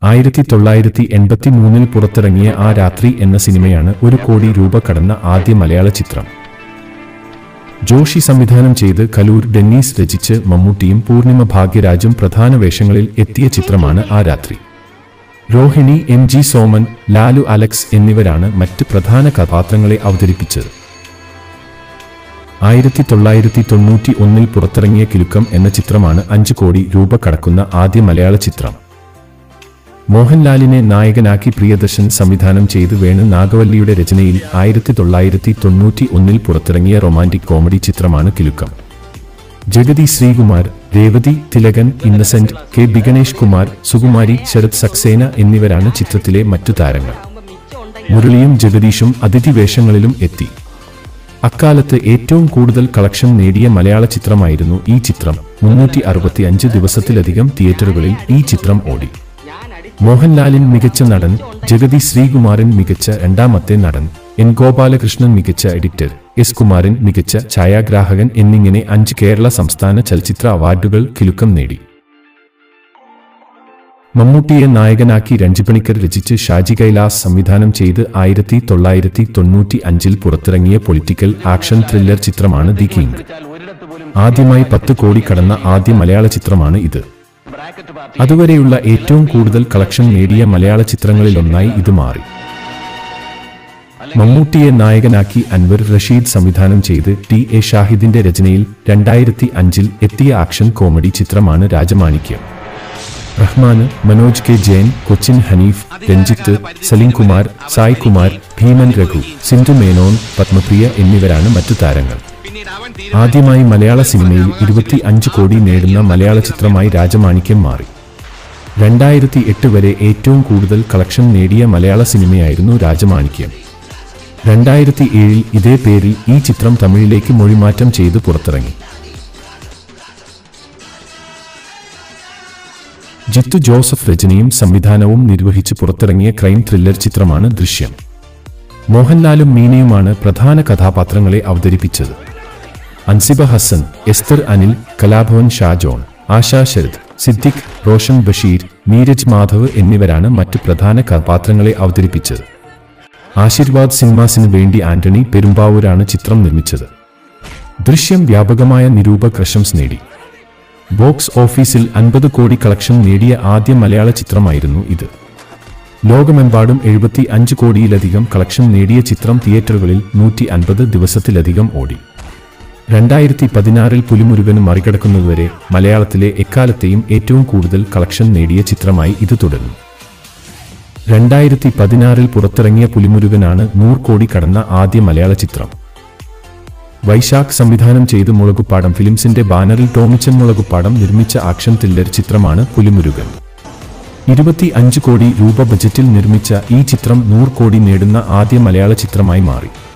ആയിരത്തി തൊള്ളായിരത്തി എൺപത്തി മൂന്നിൽ പുറത്തിറങ്ങിയ ആ രാത്രി എന്ന സിനിമയാണ് ഒരു കോടി രൂപ കടന്ന ആദ്യ മലയാള ചിത്രം ജോഷി സംവിധാനം ചെയ്ത് കലൂർ ഡെന്നീസ് രചിച്ച് മമ്മൂട്ടിയും പൂർണിമ ഭാഗ്യരാജും പ്രധാന വേഷങ്ങളിൽ എത്തിയ ചിത്രമാണ് ആ രാത്രി Rohini M G Soman Lalu Alex എന്നിവരാണ് മറ്റ് പ്രധാന കഥാപാത്രങ്ങളെ അവതരിപ്പിച്ചത് ആയിരത്തി തൊള്ളായിരത്തി തൊണ്ണൂറ്റി ഒന്നിൽ പുറത്തിറങ്ങിയ കിലുക്കം എന്ന ചിത്രമാണ് അഞ്ച് കോടി രൂപ കടക്കുന്ന ആദ്യ മലയാള ചിത്രം മോഹൻലാലിനെ നായകനാക്കി പ്രിയദർശൻ സംവിധാനം ചെയ്ത് വേണു നാഗവല്ലിയുടെ രചനയിൽ ആയിരത്തി തൊള്ളായിരത്തി തൊണ്ണൂറ്റി ഒന്നിൽ പുറത്തിറങ്ങിയ റൊമാന്റിക് കോമഡി ചിത്രമാണ് കിലുക്കം ജഗതി ശ്രീകുമാർ രേവതി തിലകൻ ഇന്നസെന്റ് കെ ബിഗണേഷ് കുമാർ സുകുമാരി ശരത് സക്സേന എന്നിവരാണ് ചിത്രത്തിലെ മറ്റു താരങ്ങൾ മുരളിയും ജഗദീഷും അതിഥി വേഷങ്ങളിലും എത്തി അക്കാലത്ത് ഏറ്റവും കൂടുതൽ കളക്ഷൻ നേടിയ മലയാള ചിത്രമായിരുന്നു ഈ ചിത്രം മുന്നൂറ്റി അറുപത്തി അഞ്ച് ദിവസത്തിലധികം തിയേറ്ററുകളിൽ ഈ ചിത്രം ഓടി മോഹൻലാലിൻ മികച്ച നടൻ ജഗതി ശ്രീകുമാരൻ മികച്ച രണ്ടാമത്തെ നടൻ എൻ ഗോപാലകൃഷ്ണൻ മികച്ച എഡിറ്റർ എസ് കുമാരൻ മികച്ച ഛായാഗ്രാഹകൻ എന്നിങ്ങനെ അഞ്ച് കേരള സംസ്ഥാന ചലച്ചിത്ര അവാർഡുകൾ കിലുക്കം നേടി മമ്മൂട്ടിയെ നായകനാക്കി രഞ്ജിപ്പണിക്കർ രചിച്ച് ഷാജി കൈലാസ് സംവിധാനം ചെയ്ത് ആയിരത്തി തൊള്ളായിരത്തി തൊണ്ണൂറ്റി അഞ്ചിൽ പുറത്തിറങ്ങിയ പൊളിറ്റിക്കൽ ആക്ഷൻ ത്രില്ലർ ചിത്രമാണ് ദി കിങ് ആദ്യമായി പത്ത് കോടി കടന്ന ആദ്യ മലയാള ചിത്രമാണ് ഇത് അതുവരെയുള്ള ഏറ്റവും കൂടുതൽ കളക്ഷൻ നേടിയ മലയാള ചിത്രങ്ങളിലൊന്നായി ഇത് മാറി മമ്മൂട്ടിയെ നായകനാക്കി അൻവർ റഷീദ് സംവിധാനം ചെയ്ത് ടി എ ഷാഹിദിന്റെ രചനയിൽ രണ്ടായിരത്തി അഞ്ചിൽ എത്തിയ ആക്ഷൻ കോമഡി ചിത്രമാണ് രാജമാണിക്യം റഹ്മാന് മനോജ് കെ ജയൻ കൊച്ചിൻ ഹനീഫ് രഞ്ജിത്ത് സലീം കുമാർ സായ് കുമാർ ഭീമൻ രഘു സിന്ധു മേനോൻ പത്മപ്രിയ എന്നിവരാണ് മറ്റു താരങ്ങൾ ആദ്യമായി മലയാള സിനിമയിൽ ഇരുപത്തി അഞ്ച് കോടി നേടുന്ന മലയാള ചിത്രമായി രാജമാണിക്യം മാറി രണ്ടായിരത്തി എട്ട് വരെ ഏറ്റവും കൂടുതൽ കളക്ഷൻ നേടിയ മലയാള സിനിമയായിരുന്നു രാജമാണിക്യം രണ്ടായിരത്തി ഏഴിൽ ഇതേ പേരിൽ ഈ ചിത്രം തമിഴിലേക്ക് മൊഴിമാറ്റം ചെയ്ത് പുറത്തിറങ്ങി ജിത്തു ജോസഫ് രചനയും സംവിധാനവും നിർവഹിച്ച് പുറത്തിറങ്ങിയ ക്രൈം ത്രില്ലർ ചിത്രമാണ് ദൃശ്യം മോഹൻലാലും മീനയുമാണ് പ്രധാന കഥാപാത്രങ്ങളെ അവതരിപ്പിച്ചത് അൻസിബ ഹസൻ എസ്തർ അനിൽ കലാഭവൻ ഷാജോൺ ആശാ ശരത് സിദ്ദിഖ് റോഷൻ ബഷീർ നീരജ് മാധവ് എന്നിവരാണ് മറ്റ് പ്രധാന കഥാപാത്രങ്ങളെ അവതരിപ്പിച്ചത് ആശീർവാദ് സിനിമാസിന് വേണ്ടി ആന്റണി പെരുമ്പാവൂരാണ് ചിത്രം നിർമ്മിച്ചത് ദൃശ്യം വ്യാപകമായ നിരൂപ പ്രശംസ നേടി ബോക്സ് ഓഫീസിൽ അൻപത് കോടി കളക്ഷൻ നേടിയ ആദ്യ മലയാള ചിത്രമായിരുന്നു ഇത് ലോകമെമ്പാടും എഴുപത്തി അഞ്ച് കോടിയിലധികം കളക്ഷൻ നേടിയ ചിത്രം തിയേറ്ററുകളിൽ നൂറ്റി അൻപത് ദിവസത്തിലധികം ഓടി രണ്ടായിരത്തി പതിനാറിൽ പുലിമുരുകന് മറികടക്കുന്നതുവരെ മലയാളത്തിലെ എക്കാലത്തെയും ഏറ്റവും കൂടുതൽ കളക്ഷൻ നേടിയ ചിത്രമായി ഇത് തുടർന്നു രണ്ടായിരത്തി പതിനാറിൽ പുറത്തിറങ്ങിയ പുലിമുരുകനാണ് നൂറ് കോടി കടന്ന ആദ്യ മലയാള ചിത്രം വൈശാഖ് സംവിധാനം ചെയ്ത് മുളകുപ്പാടം ഫിലിംസിന്റെ ബാനറിൽ ടോമിച്ചൻ മുളകുപ്പാടം നിർമ്മിച്ച ആക്ഷൻ ത്രില്ലർ ചിത്രമാണ് പുലിമുരുകൻ ഇരുപത്തി അഞ്ച് കോടി രൂപ ബജറ്റിൽ നിർമ്മിച്ച ഈ ചിത്രം നൂറ് കോടി നേടുന്ന ആദ്യ മലയാള ചിത്രമായി മാറി